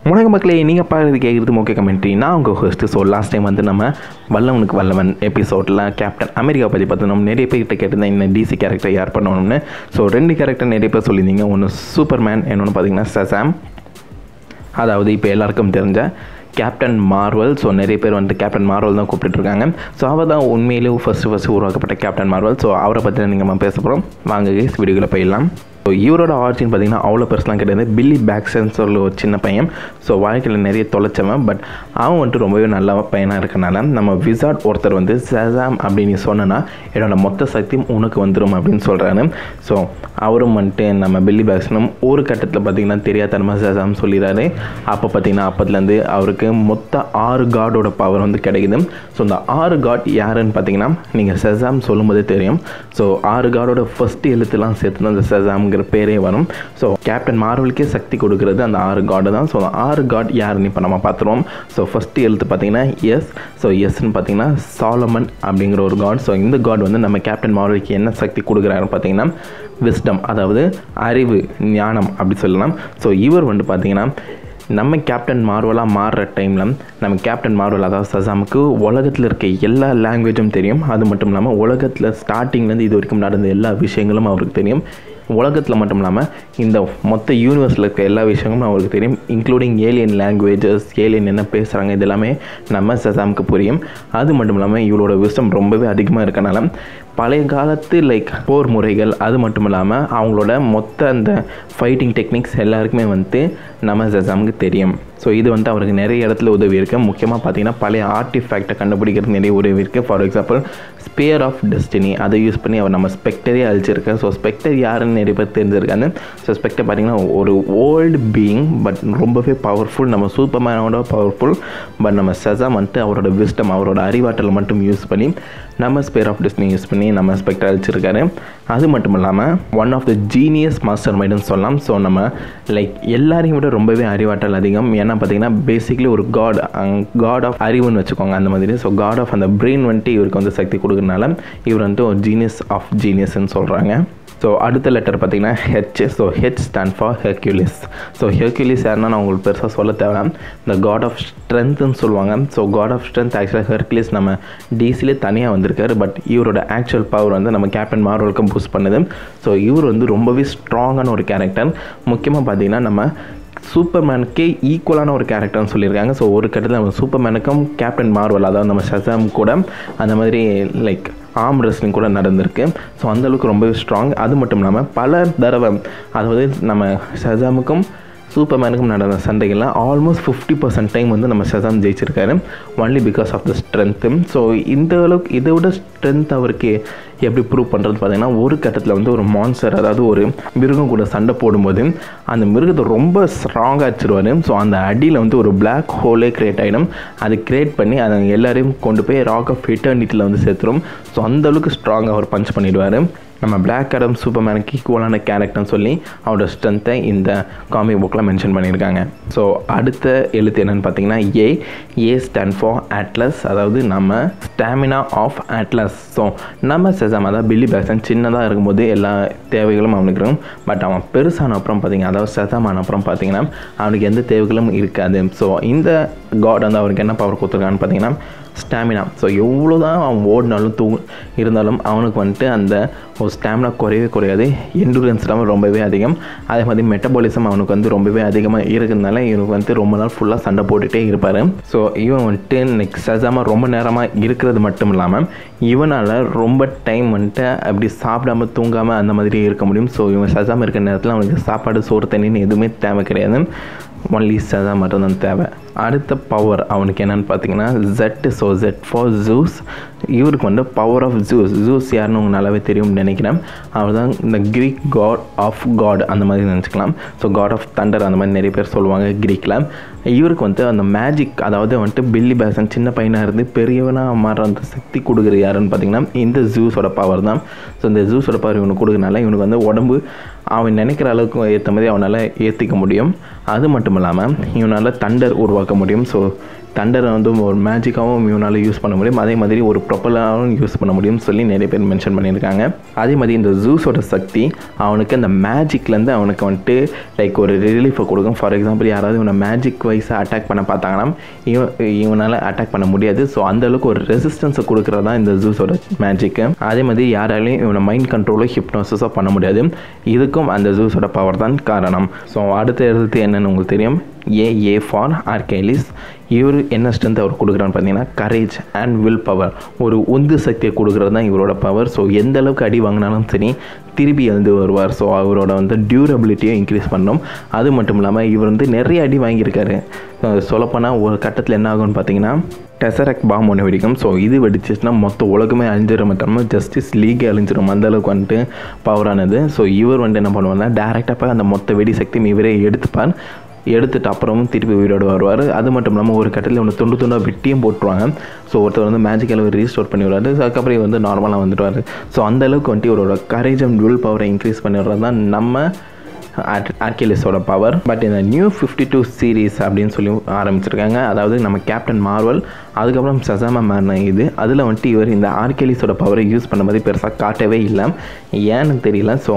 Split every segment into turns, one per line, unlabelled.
உலக மக்களே நீங்கள் பார்க்குறது கேட்குறது ஓகே கமெண்ட்ரி நான் உங்கள் ஹோஸ்ட்டு ஸோ லாஸ்ட் டைம் வந்து நம்ம வல்லவனுக்கு வல்லவன் எபிசோடில் கேப்டன் அமெரிக்கா பற்றி பார்த்து நம்ம நிறைய பேர்கிட்ட கேட்டிருந்தேன் இந்த டிசி கேரக்டர் யார் பண்ணணும்னு ஸோ ரெண்டு கேரக்டர் நிறைய பேர் சொல்லியிருந்தீங்க ஒன்று சூப்பர்மேன் இன்னொன்று பார்த்தீங்கன்னா சசாம் அதாவது இப்போ எல்லாருக்கும் தெரிஞ்ச கேப்டன் மார்வல் ஸோ நிறைய பேர் வந்துட்டு கேப்டன் மார்வல் தான் கூப்பிட்டுருக்காங்க ஸோ அவர் தான் உண்மையிலேயே ஃபஸ்ட்டு ஃபஸ்ட்டு உருவாக்கப்பட்ட கேப்டன் மார்வல் ஸோ அவரை பற்றி தான் நீங்கள் நம்ம பேச போகிறோம் வாங்க கேஸ் வீடியோக்குள்ளே போயிடலாம் ஸோ இவரோட ஆர்ஜின் பார்த்தீங்கன்னா அவ்வளோ பெருசுலாம் கிடையாது பில்லி பேக்ஸன் சொல்ல ஒரு சின்ன பையன் ஸோ வாழ்க்கையில் நிறைய தொலைச்சவன் பட் அவன் வந்துட்டு ரொம்பவே நல்ல பையனாக இருக்கனால நம்ம விசார்ட் ஒருத்தர் வந்து சசாம் அப்படின்னு சொன்னனா என்னோட மொத்த சக்தியும் உனக்கு வந்துடும் அப்படின்னு சொல்கிறாரு ஸோ அவரும் வந்துட்டு நம்ம பில்லி பேக்ஸனும் ஒரு கட்டத்தில் பார்த்தீங்கன்னா தெரியாதனமாக சசாம் சொல்லிடுறாரு அப்போ பார்த்தீங்கன்னா அப்போதுலேருந்து அவருக்கு மொத்த ஆறு காடோட பவர் வந்து கிடைக்குது ஸோ இந்த ஆறு காட் யாருன்னு பார்த்தீங்கன்னா நீங்கள் செசாம் சொல்லும்போதே தெரியும் ஸோ ஆறு காடோட ஃபஸ்ட் எழுத்துலாம் சேர்த்து தான் அந்த செசாம்ங்கிற பேரே வரும் ஸோ கேப்டன் மார்வலுக்கே சக்தி கொடுக்கறது அந்த ஆறு காடு தான் ஸோ அந்த ஆறு காட் யாருன்னு இப்போ நம்ம பார்த்துருவோம் ஸோ ஃபஸ்ட்டு எழுத்து பார்த்தீங்கன்னா எஸ் ஸோ எஸ்ன்னு பார்த்தீங்கன்னா சாலமன் அப்படிங்கிற ஒரு காட் ஸோ இந்த காட் வந்து நம்ம கேப்டன் மார்வலுக்கு என்ன சக்தி கொடுக்குறாருன்னு பார்த்தீங்கன்னா விஸ்டம் அதாவது அறிவு ஞானம் அப்படி சொல்லலாம் ஸோ இவர் வந்து பார்த்தீங்கன்னா நம்ம கேப்டன் மார்வலாக மாறுற டைமில் நம்ம கேப்டன் மார்வல் அதாவது சசாமுக்கு உலகத்தில் இருக்க எல்லா லாங்குவேஜும் தெரியும் அது மட்டும் இல்லாமல் உலகத்தில் ஸ்டார்டிங்லேருந்து இது வரைக்கும் நடந்த எல்லா விஷயங்களும் அவருக்கு தெரியும் உலகத்தில் மட்டும் இல்லாமல் இந்த மொத்த யூனிவர்ஸில் இருக்க எல்லா விஷயங்களும் அவருக்கு தெரியும் இன்க்ளூடிங் ஏலியன் லாங்குவேஜஸ் ஏலியன் என்ன பேசுகிறாங்க இது எல்லாமே நம்ம சசாமுக்கு புரியும் அது மட்டும் இல்லாமல் இவளோட விஷயம் ரொம்பவே அதிகமாக இருக்கனால பழைய காலத்து லைக் போர் முறைகள் அது மட்டும் இல்லாமல் அவங்களோட மொத்த அந்த ஃபைட்டிங் டெக்னிக்ஸ் எல்லாருக்குமே வந்துட்டு நம்ம சசாமுக்கு தெரியும் ஸோ இது வந்து அவருக்கு நிறைய இடத்துல உதவி இருக்குது முக்கியமாக பார்த்தீங்கன்னா பழைய ஆர்டிஃபேக்டை கண்டுபிடிக்கிறது நிறைய உதவி இருக்குது for example sphere of destiny அதை யூஸ் பண்ணி அவர் நம்ம ஸ்பெக்டரே அழிச்சிருக்காரு ஸோ ஸ்பெக்டர் யாருன்னு நிறைய பேர் தெரிஞ்சிருக்காங்க ஸோ ஸ்பெக்டர் பார்த்தீங்கன்னா ஒரு ஓல்டு பீயிங் பட் ரொம்பவே பவர்ஃபுல் நம்ம சூப்பர்மேனோட பவர்ஃபுல் பட் நம்ம சசாம் வந்துட்டு அவரோட விஸ்டம் அவரோட அறிவாற்றலை மட்டும் யூஸ் பண்ணி நம்ம ஸ்பேர் ஆஃப் டெஸ்டினி யூஸ் பண்ணி நம்ம ஸ்பெக்டர் அழிச்சிருக்காரு அது மட்டும் இல்லாமல் one of the genius master மைண்டுன்னு சொல்லலாம் ஸோ நம்ம லைக் எல்லாரையும் விட ரொம்பவே அறிவாற்றல் அதிகம் ஏன்னா பார்த்தீங்கன்னா பேசிக்லி ஒரு காட் காட் ஆஃப் அறிவுன்னு வச்சுக்கோங்க அந்த மாதிரி ஸோ காட் ஆஃப் அந்த பிரெயின் வந்துட்டு இவருக்கு வந்து சக்தி கொடுக்குறதுனால இவர் வந்துட்டு ஒரு ஜீனியஸ் ஆஃப் ஜீனியஸ்ன்னு சொல்கிறாங்க ஸோ அடுத்த லெட்டர் பார்த்தீங்கன்னா H so H stand for Hercules so Hercules யாருன்னா நான் உங்களுக்கு பெருசாக சொல்ல தேவை இந்த காட் ஆஃப் ஸ்ட்ரென்த்னு சொல்லுவாங்க ஸோ காட் ஆஃப் ஸ்ட்ரென்த் ஆக்சுவலாக ஹெர்குலிஸ் நம்ம டிசிலே தனியாக வந்திருக்காரு பட் இவரோட ஆக்சுவல் பவர் வந்து நம்ம கேப்டன் மார்வலுக்கும் பூஸ்ட் பண்ணுது ஸோ இவர் வந்து ரொம்பவே ஸ்ட்ராங்கான ஒரு கேரக்டர் முக்கியமாக பார்த்தீங்கன்னா நம்ம சூப்பர்மேனுக்கே ஈக்குவலான ஒரு கேரக்டர்னு சொல்லியிருக்காங்க ஸோ ஒரு கட்டத்தில் நம்ம சூப்பர்மேனுக்கும் கேப்டன் மார்வல் அதாவது நம்ம ஷசாம் கூட அந்த மாதிரி லைக் ஆம் ரெஸ்லிங் கூட நடந்திருக்கு ஸோ அந்தளவுக்கு ரொம்பவே ஸ்ட்ராங் அது மட்டும் இல்லாமல் பல தடவை அதாவது நம்ம ஷசாமுக்கும் சூப்பர்மேனுக்கும் நடந்த சண்டைகள்லாம் ஆல்மோஸ்ட் ஃபிஃப்டி பர்சன்ட் டைம் வந்து நம்ம ஷசாம் ஜெயிச்சிருக்காரு only because of the strength so இந்த அளவுக்கு இதை விட ஸ்ட்ரென்த் அவருக்கு எப்படி ப்ரூவ் பண்ணுறது பார்த்தீங்கன்னா ஒரு கட்டத்தில் வந்து ஒரு மான்சர் அதாவது ஒரு மிருகம் கூட சண்டை போடும்போது அந்த மிருகத்தை ரொம்ப ஸ்ட்ராங்காக வச்சுருவார் ஸோ அந்த அடியில் வந்து ஒரு பிளாக் ஹோலே க்ரியேட் ஆகிடும் அது க்ரியேட் பண்ணி அதை எல்லாரையும் கொண்டு போய் ராக் ஆஃப் இட்டர்னிட்டியில் வந்து சேர்த்துரும் ஸோ அந்தளவுக்கு ஸ்ட்ராங்காக அவர் பஞ்ச் பண்ணிடுவார் நம்ம பிளாக் அடம் சூப்பர்மேனுக்கு ஈக்குவலான கேரக்டர்னு சொல்லி அவரோட ஸ்ட்ரென்த்தை இந்த காமிக் புக்கில் மென்ஷன் பண்ணியிருக்காங்க ஸோ அடுத்த எழுத்து என்னென்னு பார்த்தீங்கன்னா A A stand for Atlas அதாவது நம்ம ஸ்டாமினா ஆஃப் அட்லஸ் ஸோ நம்ம செசாம் அதாவது பில்லி பேக்ஸன் சின்னதாக இருக்கும்போது எல்லா தேவைகளும் அவனுக்கு இருக்கும் பட் அவன் பெருசான அப்புறம் பார்த்தீங்கன்னா அதாவது செசாமான அப்புறம் பார்த்தீங்கன்னா அவனுக்கு எந்த தேவைகளும் இருக்காது ஸோ இந்த காட் வந்து அவருக்கு என்ன பவர் கொடுத்துருக்கான்னு பார்த்தீங்கன்னா ஸ்டாமினா ஸோ எவ்வளோ தான் அவன் ஓடினாலும் தூ இருந்தாலும் அவனுக்கு வந்துட்டு அந்த ஒரு ஸ்டாமினா குறையவே குறையாது என்டூரன்ஸ் லெவல் ரொம்பவே அதிகம் அதே மாதிரி மெட்டபாலிசம் அவனுக்கு வந்து ரொம்பவே அதிகமாக இருக்கிறதுனால இவனுக்கு வந்து ரொம்ப நாள் ஃபுல்லாக சண்டை போட்டுகிட்டே இருப்பார் ஸோ இவன் வந்துட்டு நெக்ஸ்ட் சஜாமல் ரொம்ப நேரமாக இருக்கிறது மட்டும் இல்லாமல் இவனால் ரொம்ப டைம் வந்துட்டு அப்படி சாப்பிடாம தூங்காமல் அந்த மாதிரி இருக்க முடியும் ஸோ இவன் சஜாமல் இருக்கிற நேரத்தில் அவனுக்கு சாப்பாடு சோறு தண்ணின்னு எதுவுமே தேவை கிடையாது ஒன்லி சதா மட்டும்தான் தேவை அடுத்த பவர் அவனுக்கு என்னென்னு பார்த்தீங்கன்னா Z so Z for Zeus இவருக்கு வந்து பவர் ஆஃப் ஜூஸ் ஜூஸ் யாருன்னு உங்களுக்கு நல்லாவே தெரியும்னு நினைக்கிறேன் அவர் தான் இந்த க்ரீக் காட் ஆஃப் காட் அந்த மாதிரி நினச்சிக்கலாம் ஸோ காட் ஆஃப் தண்டர் அந்த மாதிரி நிறைய பேர் சொல்லுவாங்க க்ரீக்கில் இவருக்கு வந்து அந்த மேஜிக் அதாவது வந்துட்டு பில்லி பேசன் சின்ன பையனாக இருந்து பெரியவனாக மாற அந்த சக்தி கொடுக்குற யாருன்னு பார்த்தீங்கன்னா இந்த ஜூஸோட பவர் தான் ஸோ இந்த ஜூஸோட பவர் இவனுக்கு கொடுக்குறனால இவனுக்கு வந்து உடம்பு அவன் நினைக்கிற அளவுக்கு ஏற்ற மாதிரி அவனால் ஏற்றிக்க முடியும் அது மட்டும் இல்லாமல் இவனால் தண்டர் உருவாக்க முடியும் ஸோ தண்டரை வந்து ஒரு மேஜிக்காகவும் இவனால் யூஸ் பண்ண முடியும் அதே மாதிரி ஒரு ப்ரொப்பலாகவும் யூஸ் பண்ண முடியும்னு சொல்லி நிறைய பேர் மென்ஷன் பண்ணியிருக்காங்க அதே மாதிரி இந்த ஜூஸோட சக்தி அவனுக்கு அந்த மேஜிக்லேருந்து அவனுக்கு வந்துட்டு லைக் ஒரு ரிலீஃபை கொடுக்கும் ஃபார் எக்ஸாம்பிள் யாராவது இவனை மேஜிக் வைஸாக அட்டாக் பண்ண பார்த்தாங்கன்னா இவன் இவனால் அட்டாக் பண்ண முடியாது ஸோ அந்தளவுக்கு ஒரு ரெசிஸ்டன்ஸை கொடுக்குறது தான் இந்த ஜூஸோட மேஜிக்கு அதே மாதிரி யாராலையும் இவனை மைண்ட் கண்ட்ரோலோ ஹிப்னோசிஸோ பண்ண முடியாது இதுக்கும் அந்த ஜூஸோட பவர் தான் காரணம் ஸோ அடுத்த எழுத்து என்னன்னு உங்களுக்கு தெரியும் ஏ ஏ ஃபார் ஆர்கேலிஸ் இவர் என்ன ஸ்ட்ரென்த் அவர் கொடுக்குறான்னு பார்த்தீங்கன்னா கரேஜ் அண்ட் வில் பவர் ஒரு உந்து சக்தியை கொடுக்குறது தான் இவரோட பவர் ஸோ எந்த அளவுக்கு அடி வாங்கினாலும் சரி திருப்பி எழுந்து வருவார் ஸோ அவரோட வந்து டியூரபிலிட்டியை இன்க்ரீஸ் பண்ணணும் அது மட்டும் இல்லாமல் இவர் வந்து நிறைய அடி வாங்கியிருக்காரு சொல்லப்போனால் ஒரு கட்டத்தில் என்ன ஆகும்னு பார்த்தீங்கன்னா டெசரக் பாம் ஒன்று வெடிக்கும் ஸோ இது வெடிச்சிச்சுன்னா மொத்த உலகமே அழிஞ்சிடும் மட்டும் ஜஸ்டிஸ் லீகே அழிஞ்சிடும் அந்த அளவுக்கு வந்துட்டு பவரானது ஸோ இவர் வந்துட்டு என்ன பண்ணுவார்னா டேரெக்டாக போய் அந்த மொத்த வெடி சக்தியும் இவரே எடுத்துப்பார் எடுத்துட்டு அப்புறமும் திருப்பி உயிரோடு வருவார் அது மட்டும் இல்லாமல் ஒரு கட்டத்தில் ஒன்று துண்டு துண்டாக வெட்டியும் போட்டுருவாங்க ஸோ ஒருத்தர் வந்து மேஜிக்கல் ரீஸ்டோர் பண்ணி விடுவாரு ஸோ அதுக்கப்புறம் இவர் வந்து நார்மலாக வந்துடுவார் ஸோ அந்த அளவுக்கு வந்துட்டு இவரோட கரேஜ் அண்ட் வில் பவரை இன்க்ரீஸ் பண்ணிடுறது தான் நம்ம ஆர்கிலிஸோட பவர் பட் இந்த நியூ ஃபிஃப்டி டூ சீரீஸ் அப்படின்னு சொல்லி ஆரம்பிச்சிருக்காங்க அதாவது நம்ம கேப்டன் மார்வல் அதுக்கப்புறம் சசாமா மேன இது அதில் வந்துட்டு இவர் இந்த ஆர்கிலிஸோட பவரை யூஸ் பண்ண மாதிரி பெருசாக காட்டவே இல்லை ஏன்னு தெரியல ஸோ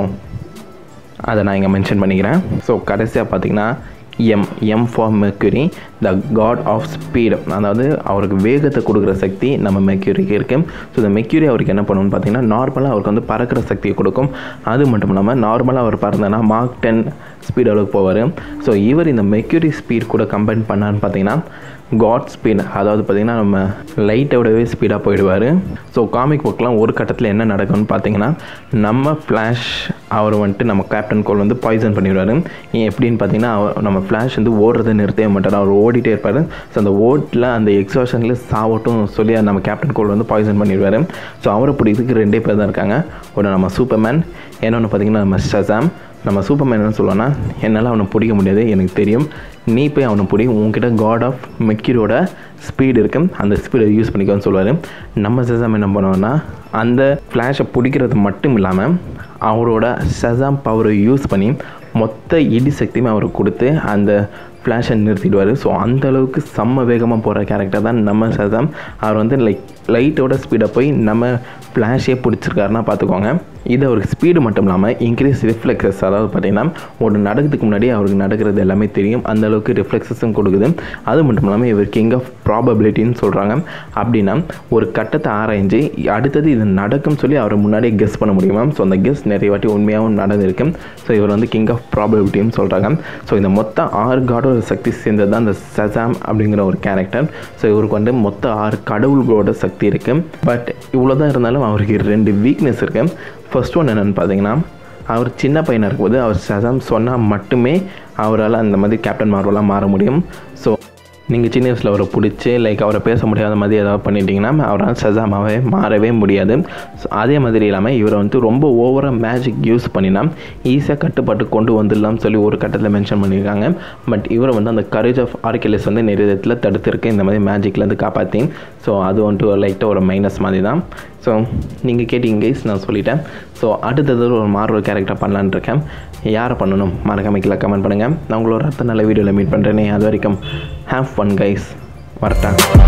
அதை நான் இங்கே மென்ஷன் பண்ணிக்கிறேன் ஸோ கடைசியாக பார்த்தீங்கன்னா M M for Mercury the god of speed அதாவது அவருக்கு வேகத்தை கொடுக்குற சக்தி நம்ம மெக்யூரிக்கு இருக்குது ஸோ இந்த மெக்யூரி அவருக்கு என்ன பண்ணணும்னு பார்த்தீங்கன்னா நார்மலாக அவருக்கு வந்து பறக்கிற சக்தியை கொடுக்கும் அது மட்டும் இல்லாமல் நார்மலாக அவர் பறந்தனா மார்க் டென் ஸ்பீட் அளவுக்கு போவார் ஸோ இவர் இந்த மெக்யூரி ஸ்பீட் கூட கம்பைன் பண்ணான்னு பார்த்தீங்கன்னா காட் ஸ்பீட் அதாவது பார்த்திங்கன்னா நம்ம லைட்டை விடவே ஸ்பீடாக போயிடுவார் ஸோ காமிக் புக்கெலாம் ஒரு கட்டத்தில் என்ன நடக்கும்னு பார்த்தீங்கன்னா நம்ம ஃப்ளாஷ் அவர் வந்துட்டு நம்ம கேப்டன் கோல் வந்து பாய்சன் பண்ணிடுவார் எப்படின்னு பார்த்தீங்கன்னா அவர் நம்ம ஃப்ளாஷ் வந்து ஓடுறதை நிறுத்தவே மாட்டார் அவர் ஓடிட்டே இருப்பார் ஸோ அந்த ஓட்டில் அந்த எக்ஸாஷனில் சாவட்டும் சொல்லி நம்ம கேப்டன் கோல் வந்து பாய்சன் பண்ணிடுவார் ஸோ அவரை பிடிக்கிறதுக்கு ரெண்டே பேர் தான் இருக்காங்க ஒன்று நம்ம சூப்பர்மேன் இன்னொன்று பார்த்தீங்கன்னா நம்ம ஷசாம் நம்ம சூப்பர்மேன் என்ன சொல்லுவான்னா என்னால் அவனை பிடிக்க முடியாது எனக்கு தெரியும் நீ போய் அவனை பிடி உன்கிட்ட காட் ஆஃப் மெக்கிரோட ஸ்பீடு இருக்கு அந்த ஸ்பீடை யூஸ் பண்ணிக்கோன்னு சொல்லுவார் நம்ம சசாம் என்ன பண்ணுவோன்னா அந்த ஃப்ளாஷை பிடிக்கிறது மட்டும் இல்லாமல் அவரோட சசாம் பவரை யூஸ் பண்ணி மொத்த இடி சக்தியுமே அவருக்கு கொடுத்து அந்த ஃப்ளாஷை நிறுத்திடுவார் ஸோ அந்த அளவுக்கு செம்ம வேகமாக போகிற கேரக்டர் தான் நம்ம சசாம் அவர் வந்து லைக் லைட்டோட ஸ்பீடை போய் நம்ம ஃப்ளாஷே பிடிச்சிருக்காருன்னா பார்த்துக்கோங்க இது அவருக்கு ஸ்பீடு மட்டும் இல்லாமல் இன்க்ரீஸ் ரிஃப்ளெக்ஸஸ் அதாவது பார்த்தீங்கன்னா ஒரு நடக்கிறதுக்கு முன்னாடி அவருக்கு நடக்கிறது எல்லாமே தெரியும் அந்த அளவுக்கு ரிஃப்ளெக்ஸஸும் கொடுக்குது அது மட்டும் இல்லாமல் இவர் கிங் ஆஃப் ப்ராபபிலிட்டின்னு சொல்கிறாங்க அப்படின்னா ஒரு கட்டத்தை ஆராய்ஞ்சு அடுத்தது இது நடக்கும் சொல்லி அவரை முன்னாடியே கெஸ் பண்ண முடியுமா ஸோ அந்த கெஸ் நிறைய வாட்டி உண்மையாகவும் நடந்திருக்கு ஸோ இவர் வந்து கிங் ஆஃப் ப்ராபபிலிட்டின்னு சொல்கிறாங்க ஸோ இந்த மொத்த ஆறு காடோட சக்தி சேர்ந்தது தான் இந்த சசாம் அப்படிங்கிற ஒரு கேரக்டர் ஸோ இவருக்கு வந்து மொத்த ஆறு கடவுள்களோட சக்தி இருக்குது பட் இவ்வளோ தான் இருந்தாலும் அவருக்கு ரெண்டு வீக்னஸ் இருக்குது ஃபர்ஸ்ட் ஒன் என்னென்னு பார்த்தீங்கன்னா அவர் சின்ன பையனாக இருக்கும்போது அவர் சசாம் சொன்னால் மட்டுமே அவரால் அந்த மாதிரி கேப்டன் மார்வலாக மாற முடியும் ஸோ நீங்கள் சின்ன வயசில் அவரை பிடிச்சி லைக் அவரை பேச முடியாத மாதிரி ஏதாவது பண்ணிட்டீங்கன்னா அவரால் சசாமாவே மாறவே முடியாது ஸோ அதே மாதிரி இல்லாமல் இவரை வந்து ரொம்ப ஓவராக மேஜிக் யூஸ் பண்ணினா ஈஸியாக கட்டுப்பாட்டு கொண்டு வந்துடலாம்னு சொல்லி ஒரு கட்டத்தில் மென்ஷன் பண்ணியிருக்காங்க பட் இவரை வந்து அந்த கரேஜ் ஆஃப் ஆர்கிலிஸ் வந்து நிறைய விதத்தில் தடுத்திருக்கு இந்த மாதிரி மேஜிக்லேருந்து காப்பாற்றி ஸோ அது வந்துட்டு லைட்டாக ஒரு மைனஸ் மாதிரி தான் ஸோ நீங்கள் கேட்டீங்க கைஸ் நான் சொல்லிட்டேன் ஸோ அடுத்தது ஒரு மார்வல் கேரக்டர் பண்ணலான்னு இருக்கேன் யாரை பண்ணணும் மறக்காம கீழே கமெண்ட் பண்ணுங்கள் நான் உங்களோட அடுத்த நல்ல வீடியோவில் மீட் பண்ணுறேனே அது வரைக்கும் ஹேவ் ஃபன் கைஸ் வரட்டேன்